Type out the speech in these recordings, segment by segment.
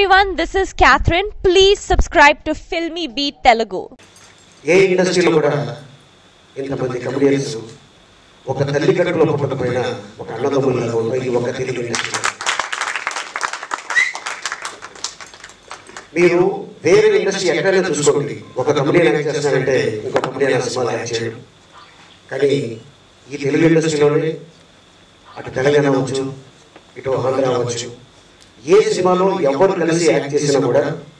everyone, this is Catherine. Please subscribe to Filmy Beat Telugu. ఏ ఇండస్ట్రీలో కూడా ఇంతమంది comedians ఒక తల్లి కడుపులో పుట్టకపోయినా ఒక అన్నదమ్ములలో ఇది ఒక తెలుగు ఇండస్ట్రీ మీరు వేరే ఇండస్ట్రీ ఎక్కడైనా చూసుకోండి ఒక కమెడియన్ యాక్ట్ చేస్తానంటే ఇంకో కమెడియన్ ఆ సినిమాలో యాక్ట్ చేయడు కానీ ఈ తెలుగు ఇండస్ట్రీలోనే అటు తెలంగాణ అవ్వచ్చు ఇటు ఆంధ్ర అవ్వచ్చు ఏ సినిమాలో ఎవరు కలిసి యాక్ట్ చేసినా కూడా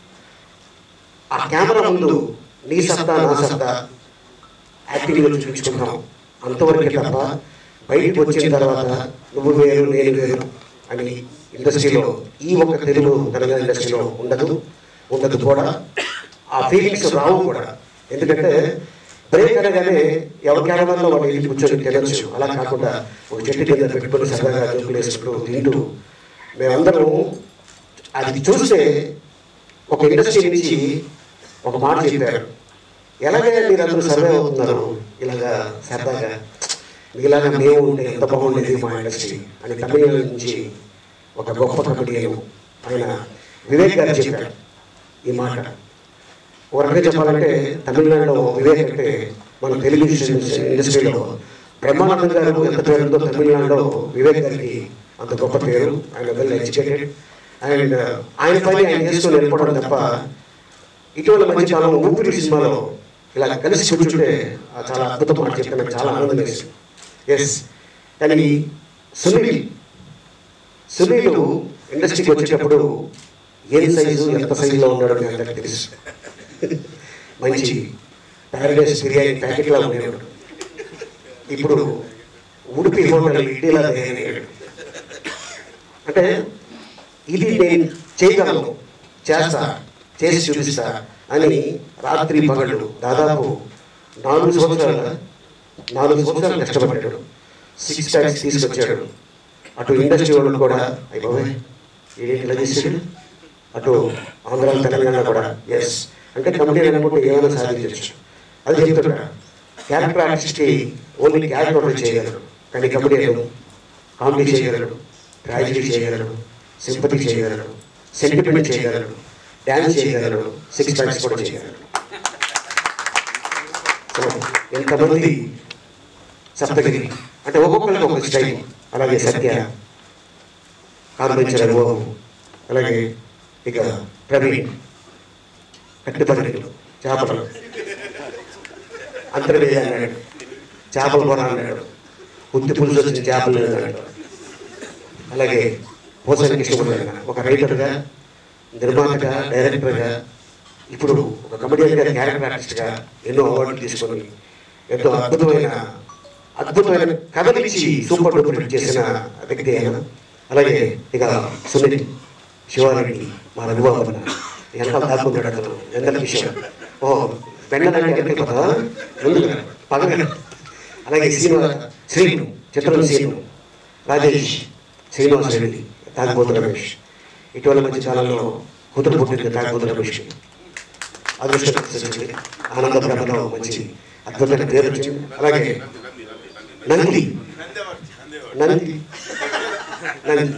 ఆ కెమెరా ముందు నీ సత్తా నా సత్తా యాక్టింగ్లో చూపించుకుంటాం అంతవరకే తప్ప బయటకు వచ్చిన తర్వాత నువ్వు వేరు నేను వేరు అని ఇండస్ట్రీలో ఈ ఒక్క తెలుగు తెలంగాణ ఇండస్ట్రీలో ఉండదు ఉండదు కూడా ఆ ఫీలింగ్స్ రావు కూడా ఎందుకంటే బ్రేక్ అనగానే ఎవరి కెమెరాలో వాళ్ళు వెళ్ళి కూర్చొని తినచ్చు అలా కాకుండా ఒక చెట్టు కింద పెట్టుకొని సరదాగా జోకులు వేసుకుంటూ తింటూ మేమందరం అది చూస్తే ఒక ఇండస్ట్రీ నుంచి ఒక మాట చెప్పారు ఎలాగే మీరందరూ సర్వే అవుతున్నారు ఇలాగా సరదాగా మీలాగా మేము ఉంటే ఎంత బాగుండేది మా ఇండస్ట్రీ అని తమిళ నుంచి ఒక గొప్ప కమెడియన్ ఆయన వివేక్ గారు చెప్పారు ఈ మాట ఒక రకంగా చెప్పాలంటే తమిళనాడులో వివేక్ అంటే మన తెలుగు ఇండస్ట్రీలో బ్రహ్మానందం గారు ఎంత పేరుందో తమిళనాడులో వివేక్ గారికి అంత గొప్ప పేరు ఆయన వెల్ ఎడ్యుకేటెడ్ అండ్ ఆయన పని ఆయన చేసుకొని వెళ్ళిపోవడం తప్ప ఇటీవల మధ్య కాలం ఊపిరి సినిమాలో ఇలా కలిసి కూర్చుంటే ఆ చాలా అద్భుతం మాట చెప్తే నాకు చాలా ఆనందం వేసింది ఎస్ కానీ సునీల్ సునీల్ ఇండస్ట్రీకి వచ్చేటప్పుడు ఏ సైజు ఎంత సైజులో ఉన్నాడో మీ అందరికీ తెలుసు మంచి ప్యారడైస్ బిర్యానీ ప్యాకెట్లా ఉండేవాడు ఇప్పుడు ఉడిపి హోటల్ ఇడ్లీలా తయారయ్యాడు అంటే ఇది నేను చేయగలను చేస్తా చేసి చూపిస్తా అని రాత్రి పగళ్ళు దాదాపు నాలుగు సంవత్సరాల నాలుగు సంవత్సరాలు కష్టపడ్డాడు సిక్స్ ప్యాక్స్ తీసుకొచ్చాడు అటు ఇండస్ట్రీ వాళ్ళు కూడా అయిపోయి ఏంటి ఇలా చేసాడు అటు ఆంధ్ర తెలంగాణ కూడా ఎస్ అంటే కంపెనీ అనుకుంటే ఏమైనా సాధించవచ్చు అది చెప్తున్నా క్యారెక్టర్ ఆర్టిస్ట్కి ఓన్లీ క్యారెక్టర్ చేయగలడు కానీ కమెడియన్ కామెడీ చేయగలడు ట్రాజడీ చేయగలడు సింపతి చేయగలడు సెంటిమెంట్ చేయగలడు డ్యాన్స్ చేయగలడు సిక్స్ ప్యాక్స్ కూడా చేయగలడు సో ఎంతమంది సప్తగిరి అంటే ఒక్కొక్కరికి ఒక్కొక్క స్టైల్ అలాగే సత్య కాంబించిన అనుభవం అలాగే ఇక ప్రవీణ్ కట్టుబడిలు చేపలు అంతర్వేది అన్నాడు చేపల కూర అన్నాడు ఉత్తి పులుసు వచ్చిన చేపలు లేదు అన్నాడు అలాగే పోసానికి ఇష్టపడిన ఒక రైటర్గా నిర్మాతగా డైరెక్టర్గా ఇప్పుడు ఒక కమెడియన్గా క్యారెక్టర్ ఆర్టిస్ట్గా ఎన్నో అవార్డులు తీసుకొని ఎంతో అద్భుతమైన అద్భుతమైన కథలు ఇచ్చి సూపర్ డూపర్ హిట్ చేసిన వ్యక్తి ఆయన అలాగే ఇక సునీల్ శివారెడ్డి మా రఘుబాబు ఎంత దాక్కున్నాడు అతను ఎందల విషయం ఓ పెండలంటే ఎక్కడికి పోతా ముందుగా పగల అలాగే శ్రీనివాస శ్రీను చిత్రం శ్రీను రాజేష్ శ్రీనివాస రెడ్డి తాగిపోతు రమేష్ ఇటీవల మధ్య కాలంలో కూతురు పుట్టింది తాగిపోతు రమేష్ అదృష్టం వచ్చింది ఆనంద ప్రభలో మంచి అద్భుతమైన పేరు వచ్చింది అలాగే నంది నంది నంది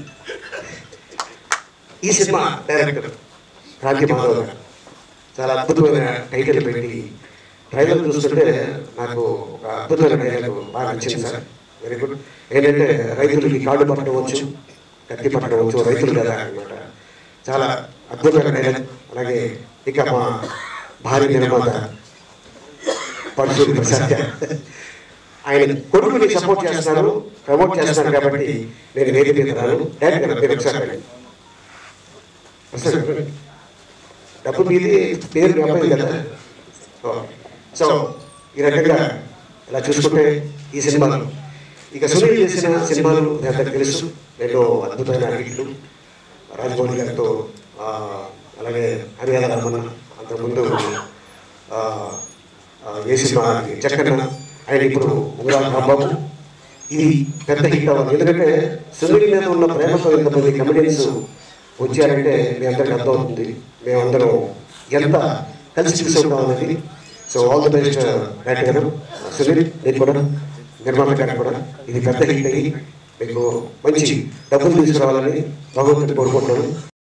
ఈ సినిమా డైరెక్టర్ రాజ్య మాధవ్ గారు చాలా అద్భుతమైన టైటిల్ పెట్టి ట్రైలర్ చూస్తుంటే నాకు ఒక అద్భుతమైన టైటిల్ బాగా నచ్చింది సార్ వెరీ గుడ్ ఏంటంటే రైతులకి కాళ్ళు పట్టవచ్చు కత్తి పట్టవచ్చు రైతులు కదా అనమాట చాలా అద్భుతమైన టైటిల్ అలాగే ఇక మా భారీ నిర్మాత పరశురి ప్రసాద్ ఆయన కొడుకుని సపోర్ట్ చేస్తున్నారు ప్రమోట్ చేస్తున్నారు కాబట్టి నేను వేరే తీరుతాను డైరెక్ట్ మీరు ఒకసారి రండి. ప్రసాద్ డబ్బు మీది పేరు మీ అబ్బాయి కదా ఓ. సో ఈ రకంగా ఇలా చూసుకుంటే ఈ సినిమాలు ఇక సునీల్ చేసిన సినిమాలు మీ అందరికీ తెలుసు ఎన్నో అద్భుతమైన హిట్లు రాజమౌళి గారితో ఆ, అలాగే హరియాల రమణ అంతకుముందు ఆ, ఆ, ఏ సినిమా చక్కన్న ఆయన ఇప్పుడు ఉంగరాల రాంబాబు ఇది పెద్ద హిట్ అవ్వాలి ఎందుకంటే సునీల్ మీద ఉన్న ప్రేమతో ఇంతమంది కమెడియన్స్ వచ్చారంటే మీ అందరికి అర్థమవుతుంది మేమందరం ఎంత కలిసి చూసుకుంటాం అనేది so all the best director గారు సునీల్ నేను కూడా నిర్మాత గారు కూడా ఇది పెద్ద హిట్ అయ్యి మీకు మంచి డబ్బులు తీసుకురావాలని భగవంతుని కోరుకుంటున్నాను